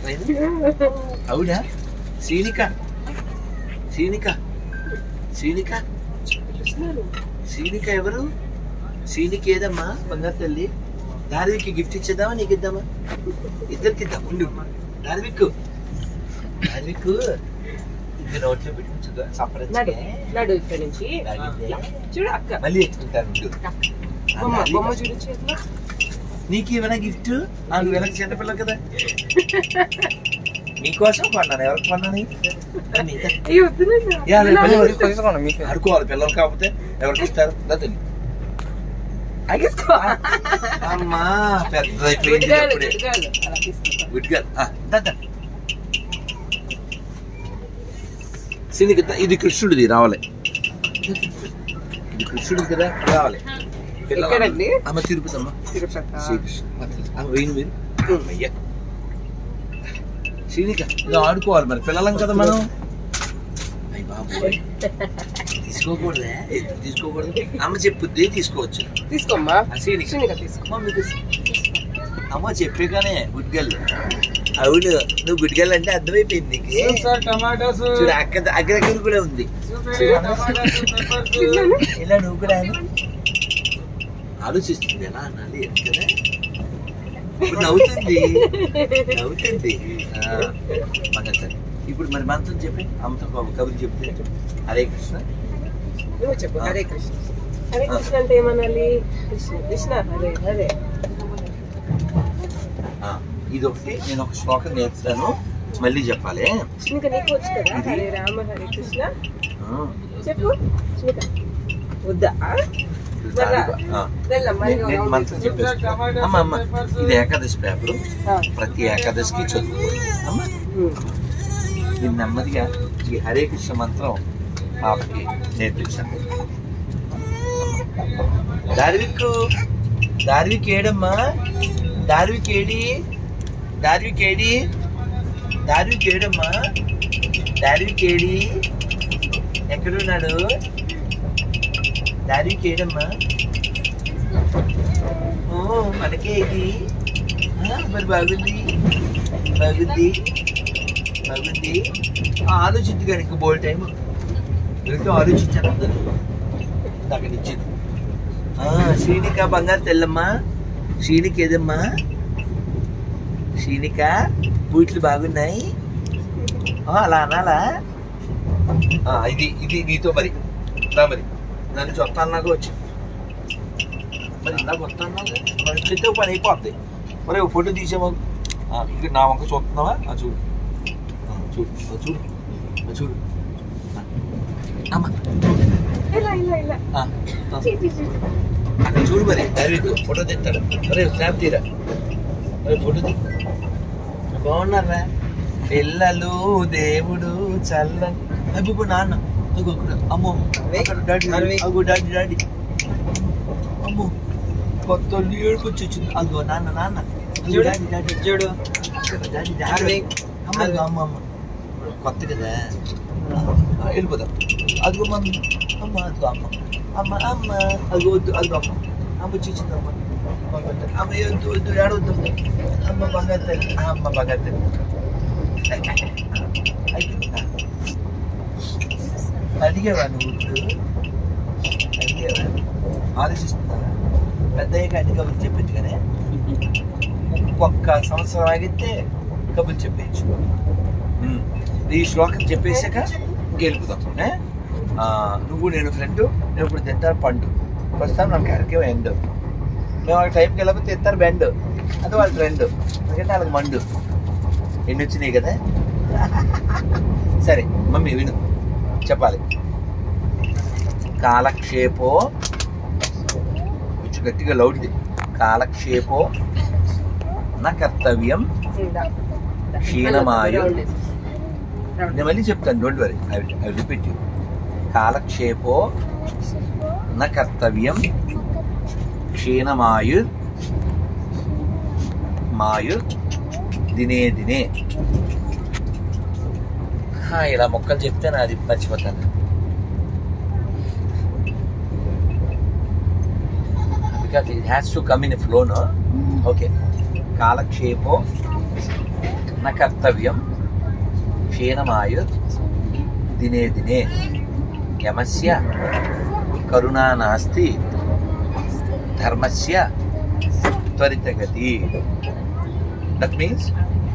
అవునా శ్రీనిక శ్రీనిక శ్రీనిక శ్రీనిక ఎవరు శ్రీనిక ఏదమ్మా బంగారు తల్లి దార్వికి గిఫ్ట్ ఇచ్చేద్దామా నీకు ఇద్దామా ఇద్దరికి ఇద్దాం ఉండు దార్విక్ దార్విక్ ఇది నోట్లో పెట్టుకుంటుందా నడు సంప్రదించే నడు ఇక్కడ నుంచి చూడు అక్క మళ్ళీ ఎత్తుకుంటాను ఉండు. ఆ బొమ్మ దార్విక్ బొమ్మ చూడు చేతిలో నీకు ఏమైనా గిఫ్ట్ నువ్వు వెనక చిన్నపిల్ల కదా నీకోసం కొన్నాను ఎవరికి కొన్నాను నీకు. అయ్యో వద్దులేండి. యా, నేను ఇలా పిల్లలు తీసుకోండి మీకు ఆడుకోవాలి పిల్లలు కాకపోతే ఎవరికి ఇస్తారు లేకపోతే అగేసుకో. అమ్మా పెద్ద గుడ్ అయిపోయింది గర్ల్, అప్పుడే గుడ్ గర్ల్. అలా తీసుకో. గుడ్ గర్ల్ దద్ద సినికి ఇది కృష్ణుడిది రావాలి ఇది కృష్ణుడిది కదా రావాలి పిల్లలు- ఎక్కడండి? అమ్మ తిరుపతమ్మ తిరుపతి. శ్రీకృష్ణ అమ్మ వెయ్యి మీరు అయ్యా శ్రీనిక ఇది ఆడుకోవాలి మరి పిల్లలం కదా మనం అయ్య బాబోయ్ తీసుకోకూడదే ఎందుకు తీసుకోకూడదు అమ్మ చెప్పుద్ది తీసుకోవచ్చు తీసుకోమ్మా ఆ శ్రీనిక చిన్నగా తీసుకో మమ్మీ తీసుకో. అమ్మ చెప్పే కానీ గుడ్ గర్ల్ అవును నువ్వు గుడ్ గర్ల్ అంటే అర్థమైపోయింది నీకు సార్ టమాటోస్ చూడు అక్క అక్క దగ్గర కూడా ఉంది పిల్లలు ఇలా నువ్వు కూడా అను. ఆలోచిస్తుంది ఎలా అనాలి కదా ఇప్పుడు నవ్వుతుంది నవ్వుతుంది ఆ, మంగళ సరే. ఇప్పుడు మరి మంత్రం చెప్పి అమ్మతో ఒక కబురు చెప్తే హరే కృష్ణ నువ్వు చెప్పు హరే కృష్ణ హరే కృష్ణ అంటే ఏమనాలి కృష్ణ కృష్ణ హరే హరే ఆ, ఇది ఒకటి నేను ఒక శ్లోకం నేర్పుతాను మళ్ళీ చెప్పాలి చిన్నగా నీకు వచ్చు కదా ఇది? హరే రామ హరే కృష్ణ ఆ, చెప్పు చిన్నగా వద్దా ఇది తాలిబా. ఆ, వెళ్ళమ్మా నేను- నేను మంత్రం చెప్పేస్తాను అమ్మ అమ్మ ఇది ఏకాదశి పేపరు ప్రతి ఏకాదశికి చదువుకోవాలి అమ్మ నేను నెమ్మదిగా ఈ హరే కృష్ణ మంత్రం పాపకి నేర్పించాను దార్విక్ దార్విక్ ఏడమ్మా దార్విక్ ఏడి దార్విక్ ఏడి దార్విక్ ఏడమ్మా దార్విక్ ఏడి ఎక్కడున్నాడు దార్విక్ ఏడమ్మా ఓ మనకే ఇది ఆ, మరి బాగుంది బాగుంది బాగుంది ఆ, ఆలోచించు కానీ ఇంకా బోల్ టైం వెళ్తూ ఆలోచించాను అందరూ అక్కడి నుంచి ఆ, శ్రీనిక బంగారు తెల్లమ్మ శ్రీనిక ఏదమ్మా శ్రీనిక బూట్లు బాగున్నాయి ఆ, అలా అనాలా ఆ, ఇది ఇది నీతో మరి రా మరి నన్ను చొత్తాన్నాగా వచ్చి మరి ఇందాక వస్తాను మరి చెత్త పని అయిపోద్ది మరి ఓ ఫోటో తీసాము ఇక్కడ నా వంక చూస్తున్నావా ఆ చూడు ఆ, చూడు ఆ, చూడు ఆ, చూడు ఆ. అమ్మ ఇలా ఇలా ఇలా ఆ, ఆ. అక్కడ చూడు మరి డైరెక్ట్ ఫోటో తెస్తాడు మరి స్నాప్ తీరా మరి ఫోటో తీ బాగున్నారా పిల్లలు దేవుడు చల్లని అబ్బు నాన్న అగో అక్కడ అమ్మో అక్కడ డాడీ అరవై. అగో డాడీ డాడీ అమ్మో కొత్త ఏడుపు వచ్చి వచ్చింది అగో నాన్న నాన్న అగో చూడు. డాడీ డాడీ చూడు అక్కడ డాడీ అరవై. డాడీ అమ్మ అగో అమ్మ అమ్మ కొత్త కదా ఆ, వెళ్ళిపోదాం అదిగో మమ్మీ అమ్మ అదిగో అమ్మ అమ్మ అమ్మ అదిగో వద్దు అదిగో అమ్మ అమ్మ చూసింది అమ్మ బంగారు తల్లి. అమ్మ వద్దు వద్దు ఏడవద్దు అమ్మ బంగారు తల్లి ఆ, అమ్మ బంగారు తల్లి అయిపోయిందా? అడిగావా నువ్వు ఇప్పుడు? అడిగావా ఆలోచిస్తున్నా పెద్ద అయ్యాక అన్ని కబుర్లు చెప్పచ్చు కానీ ఒక్క సంవత్సరం ఆగితే కబుర్లు చెప్పేయచ్చు ఉమ్. ఈ శ్లోకం చెప్పేశాక ఇంకెళ్ళిపోదాం ఏ? ఆ, నువ్వు నేను ఫ్రెండ్ నేను ఇప్పుడు తింటాను పండు ప్రస్తుతం నాకు అరకే ఎండ్ మేము ఆ టైంకి వెళ్ళకపోతే తింటారు బెండ్ అది వాళ్ళ ట్రెండ్ ఎందుకంటే వాళ్ళకి మండు ఎన్ని వచ్చినాయి కదా సరే మమ్మీ విను చెప్పాలి కాలక్షేపో కొంచెం గట్టిగా లౌడ్ది కాలక్షేపో నా కర్తవ్యం ఇందా. క్షీణమాయు. రౌండ్ వేసి. రౌండ్ నేను మళ్ళీ చెప్తాను don't worry I I repeat you కాలక్షేపో న కర్తవ్యం క్షీణమాయు మాయు దినే దినే హా, ఇలా మొక్కలు చెప్తే నా అది మర్చిపోతాను because it has to come in flow no okay కాలక్షేపో న కర్తవ్యం క్షీణమాయుర్ దినే దినే యమస్య కరుణా నాస్తి ధర్మస్య త్వరితగతి that means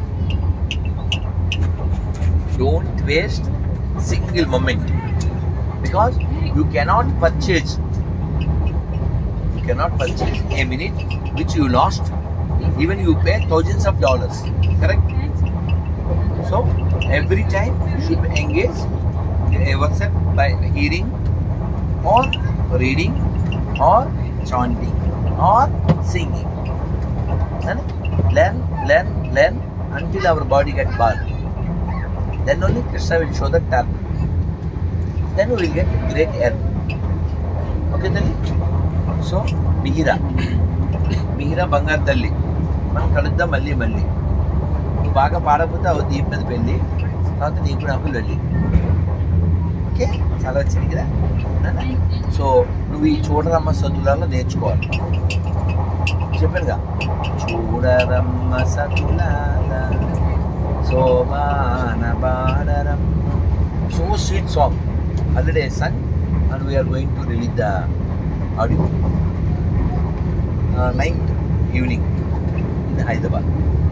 don't waste single moment because you cannot purchase you cannot purchase a minute which you lost even you pay thousands of dollars correct so every time you should engage yourself by hearing or reading or chanting or singing and learn learn learn until our body gets burned then only Krishna will show the turn. Then we will get great help. Okay తల్లి so Mihira Mihira బంగారు తల్లి మనం కలుద్దాం మళ్ళీ మళ్ళీ నువ్వు బాగా పాడకపోతే అవి దీపం మీద పెళ్ళి తర్వాత నీకు నాకు వెళ్ళి ఓకే చాలా వచ్చింది కదా నాన్న? సో నువ్వు ఈ చూడరమ్మ సతులలో నేర్చుకోవాలి చెప్పానుగా చూడరమ్మ సతులాల సోమాన బాడరం so sweet song already sung and we are going to release the audio ninth evening in Hyderabad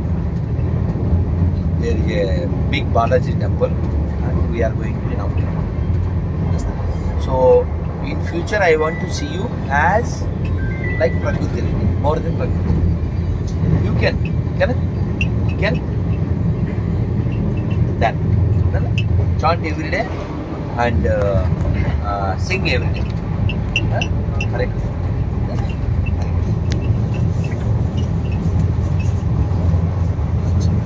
there is a big Balaji temple and we are going to now so in future I want to see you as like Prakriti more than Prakriti you can can can that chant every day and uh, uh, sing every day. Huh? Hare Krishna.